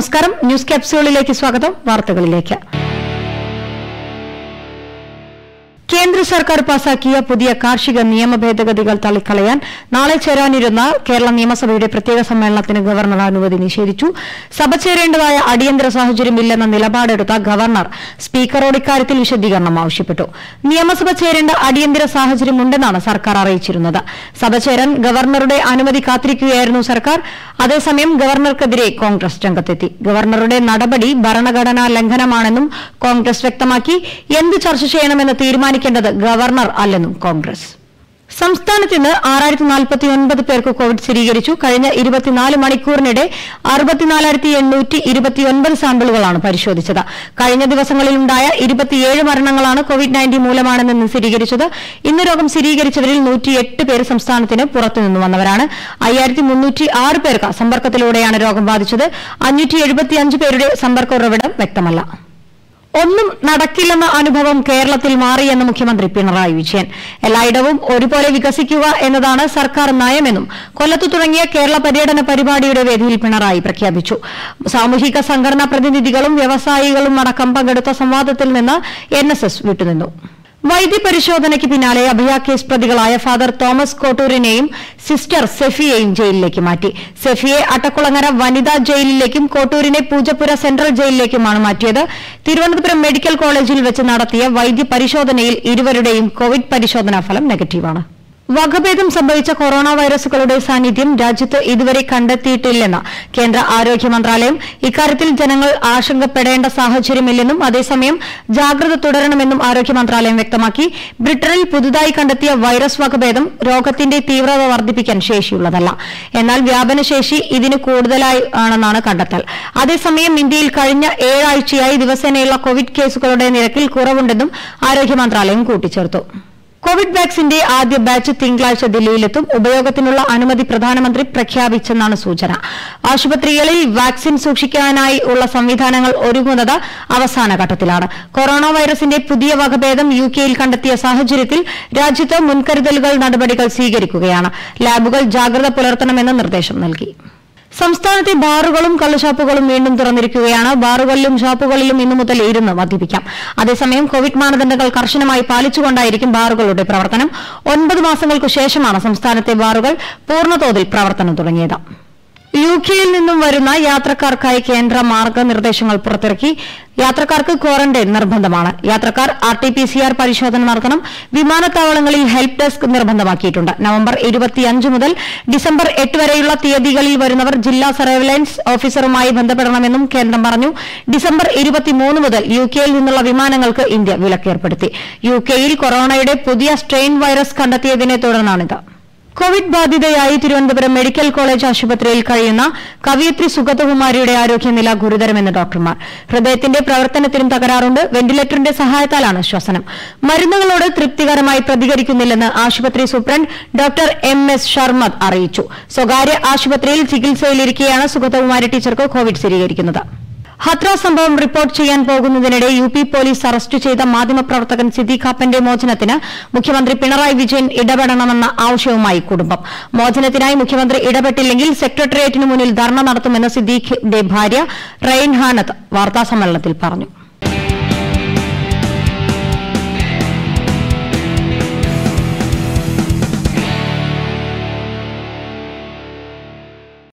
നമസ്കാരം ന്യൂസ് ക്യാപ്സ്യൂളിലേക്ക് സ്വാഗതം വാർത്തകളിലേക്ക് കേന്ദ്ര സർക്കാർ പാസാക്കിയ പുതിയ കാർഷിക നിയമ ഭേദഗതികൾ തള്ളിക്കളയാൻ നാളെ ചേരാനിരുന്ന കേരള നിയമസഭയുടെ പ്രത്യേക സമ്മേളനത്തിന് ഗവർണർ അനുമതി നിഷേധിച്ചു സഭ ചേരേണ്ടതായ അടിയന്തര സാഹചര്യമില്ലെന്ന നിലപാടെടുത്ത ഗവർണർ സ്പീക്കറോട് ഇക്കാര്യത്തിൽ വിശദീകരണം ആവശ്യപ്പെട്ടു നിയമസഭ ചേരേണ്ട അടിയന്തര സാഹചര്യമുണ്ടെന്നാണ് സർക്കാർ അറിയിച്ചിരുന്നത് സഭ ചേരാൻ ഗവർണറുടെ അനുമതി കാത്തിരിക്കുകയായിരുന്നു സർക്കാർ അതേസമയം ഗവർണർക്കെതിരെ കോൺഗ്രസ് രംഗത്തെത്തി ഗവർണറുടെ നടപടി ഭരണഘടനാ ലംഘനമാണെന്നും കോൺഗ്രസ് വ്യക്തമാക്കി എന്ത് ചർച്ച ചെയ്യണമെന്ന് തീരുമാനിക്കേണ്ടത് ഗവർണർ അല്ലെന്നും കോൺഗ്രസ് സംസ്ഥാനത്ത് ഇന്ന് ആറായിരത്തി നാൽപ്പത്തി ഒൻപത് പേർക്ക് കോവിഡ് സ്ഥിരീകരിച്ചു കഴിഞ്ഞ ഇരുപത്തിനാല് മണിക്കൂറിനിടെ അറുപത്തിനാലായിരത്തി എണ്ണൂറ്റി ഇരുപത്തിയൊൻപത് സാമ്പിളുകളാണ് പരിശോധിച്ചത് കഴിഞ്ഞ ദിവസങ്ങളിലുണ്ടായ ഇരുപത്തിയേഴ് മരണങ്ങളാണ് കോവിഡ് നയൻറ്റീൻ മൂലമാണെന്ന് സ്ഥിരീകരിച്ചത് ഇന്ന് രോഗം സ്ഥിരീകരിച്ചവരിൽ നൂറ്റിയെട്ട് പേർ സംസ്ഥാനത്തിന് പുറത്തുനിന്ന് വന്നവരാണ് അയ്യായിരത്തി മുന്നൂറ്റി ആറ് പേർക്ക് സമ്പർക്കത്തിലൂടെയാണ് രോഗം ബാധിച്ചത് അഞ്ഞൂറ്റി എഴുപത്തിയഞ്ച് പേരുടെ സമ്പർക്ക ഉറവിടം വ്യക്തമല്ല ഒന്നും നടക്കില്ലെന്ന അനുഭവം കേരളത്തിൽ മാറിയെന്ന് മുഖ്യമന്ത്രി പിണറായി വിജയൻ എല്ലായിടവും ഒരുപോലെ വികസിക്കുക എന്നതാണ് സർക്കാർ നയമെന്നും കൊല്ലത്തു തുടങ്ങിയ കേരള പര്യടന പരിപാടിയുടെ വേദിയിൽ പിണറായി പ്രഖ്യാപിച്ചു സാമൂഹിക സംഘടനാ പ്രതിനിധികളും വ്യവസായികളും അടക്കം പങ്കെടുത്ത സംവാദത്തിൽ നിന്ന് എൻ എസ് എസ് വിട്ടുനിന്നു വൈദ്യപരിശോധനയ്ക്ക് പിന്നാലെ അഭയ കേസ് പ്രതികളായ ഫാദർ തോമസ് കോട്ടൂരിനെയും സിസ്റ്റർ സെഫിയെയും ജയിലിലേക്ക് മാറ്റി സെഫിയെ അട്ടക്കുളങ്ങര വനിതാ ജയിലിലേക്കും കോട്ടൂരിനെ പൂജപ്പുര സെൻട്രൽ ജയിലിലേക്കുമാണ് മാറ്റിയത് തിരുവനന്തപുരം മെഡിക്കൽ കോളേജിൽ വെച്ച് നടത്തിയ വൈദ്യപരിശോധനയിൽ ഇരുവരുടെയും കോവിഡ് പരിശോധനാ ഫലം നെഗറ്റീവാണ് വകഭേദം സംഭവിച്ച കൊറോണ വൈറസുകളുടെ സാന്നിധ്യം രാജ്യത്ത് ഇതുവരെ കണ്ടെത്തിയിട്ടില്ലെന്ന് കേന്ദ്ര ആരോഗ്യ മന്ത്രാലയം ഇക്കാര്യത്തിൽ ജനങ്ങൾ ആശങ്കപ്പെടേണ്ട സാഹചര്യമില്ലെന്നും അതേസമയം ജാഗ്രത തുടരണമെന്നും ആരോഗ്യ മന്ത്രാലയം വ്യക്തമാക്കി ബ്രിട്ടനിൽ പുതുതായി കണ്ടെത്തിയ വൈറസ് വകഭേദം രോഗത്തിന്റെ തീവ്രത വർദ്ധിപ്പിക്കാൻ ശേഷിയുള്ളതല്ല എന്നാൽ വ്യാപനശേഷി ഇതിന് കൂടുതലായി ആണെന്നാണ് കണ്ടെത്തൽ അതേസമയം ഇന്ത്യയിൽ കഴിഞ്ഞ ഏഴാഴ്ചയായി ദിവസേനയുള്ള കോവിഡ് കേസുകളുടെ നിരക്കിൽ കുറവുണ്ടെന്നും ആരോഗ്യ മന്ത്രാലയം കൂട്ടിച്ചേർത്തു കോവിഡ് വാക്സിന്റെ ആദ്യ ബാച്ച് തിങ്കളാഴ്ച ദില്ലിയിലെത്തും ഉപയോഗത്തിനുള്ള അനുമതി പ്രധാനമന്ത്രി പ്രഖ്യാപിച്ചെന്നാണ് സൂചന ആശുപത്രികളിൽ വാക്സിൻ സൂക്ഷിക്കാനായി ഉള്ള സംവിധാനങ്ങൾ ഒരുങ്ങുന്നത് അവസാന ഘട്ടത്തിലാണ് കൊറോണ വൈറസിന്റെ പുതിയ വകഭേദം യു കെയിൽ കണ്ടെത്തിയ സാഹചര്യത്തിൽ രാജ്യത്ത് മുൻകരുതലുകൾ നടപടികൾ സ്വീകരിക്കുകയാണ് ലാബുകൾ ജാഗ്രത പുലർത്തണമെന്ന് നിർദ്ദേശം നൽകി സംസ്ഥാനത്തെ ബാറുകളും കള്ളുഷാപ്പുകളും വീണ്ടും തുറന്നിരിക്കുകയാണ് ബാറുകളിലും ഷാപ്പുകളിലും ഇന്നു മുതൽ ഇരുന്ന് മദ്യപിക്കാം അതേസമയം കോവിഡ് മാനദണ്ഡങ്ങൾ കർശനമായി പാലിച്ചുകൊണ്ടായിരിക്കും ബാറുകളുടെ പ്രവർത്തനം ഒൻപത് മാസങ്ങൾക്കു ശേഷമാണ് സംസ്ഥാനത്തെ ബാറുകൾ പൂർണ്ണതോതിൽ പ്രവർത്തനം തുടങ്ങിയത് യു കെയിൽ നിന്നും വരുന്ന യാത്രക്കാർക്കായി കേന്ദ്ര മാർഗനിർദ്ദേശങ്ങൾ പുറത്തിറക്കി യാത്രക്കാർക്ക് ക്വാറന്റൈൻ നിർബന്ധമാണ് യാത്രക്കാർ R T P C R പരിശോധന നടത്തണം വിമാനത്താവളങ്ങളിൽ ഹെൽപ്പ് ഡെസ്ക് നിർബന്ധമാക്കിയിട്ടുണ്ട് നവംബർ ഇരുപത്തിയഞ്ച് മുതൽ ഡിസംബർ എട്ട് വരെയുള്ള തീയതികളിൽ വരുന്നവർ ജില്ലാ സർവൈലൻസ് ഓഫീസറുമായി ബന്ധപ്പെടണമെന്നും കേന്ദ്രം പറഞ്ഞു ഡിസംബർ ഇരുപത്തിമൂന്ന് മുതൽ യു കെയിൽ നിന്നുള്ള വിമാനങ്ങൾക്ക് ഇന്ത്യ വിലക്കേർപ്പെടുത്തി യു കെയിൽ കൊറോണയുടെ പുതിയ സ്ട്രെയിൻ വൈറസ് കണ്ടെത്തിയതിനെ തുടർന്നാണിത് കോവിഡ് ബാധിതയായി തിരുവനന്തപുരം മെഡിക്കൽ കോളേജ് ആശുപത്രിയിൽ കഴിയുന്ന കവിയത്രി സുഗതകുമാരിയുടെ ആരോഗ്യനില ഗുരുതരമെന്ന് ഡോക്ടർമാർ ഹൃദയത്തിന്റെ പ്രവർത്തനത്തിനും തകരാറുണ്ട് വെന്റിലേറ്ററിന്റെ സഹായത്താലാണ് ശ്വസനം മരുന്നുകളോട് തൃപ്തികരമായി പ്രതികരിക്കുന്നില്ലെന്ന് ആശുപത്രി superintendent doctor M S Sharmad അറിയിച്ചു സ്വകാര്യ ആശുപത്രിയിൽ ചികിത്സയിലിരിക്കെയാണ് സുഗതകുമാരി ടീച്ചർക്ക് കോവിഡ് സ്ഥിരീകരിക്കുന്നത് ഹത്ര സംഭവം റിപ്പോർട്ട് ചെയ്യാൻ പോകുന്നതിനിടെ യു പി പോലീസ് അറസ്റ്റ് ചെയ്ത മാധ്യമപ്രവർത്തകൻ സിദ്ദീഖ് കാപ്പന്റെ മോചനത്തിന് മുഖ്യമന്ത്രി പിണറായി വിജയൻ ഇടപെടണമെന്ന ആവശ്യവുമായി കുടുംബം മോചനത്തിനായി മുഖ്യമന്ത്രി ഇടപെട്ടില്ലെങ്കിൽ സെക്രട്ടേറിയറ്റിന് മുന്നിൽ ധർണ നടത്തുമെന്ന് സിദ്ദീഖിന്റെ ഭാര്യ റെയിൻ ഹാനത്ത് വാർത്താസമ്മേളനത്തിൽ പറഞ്ഞു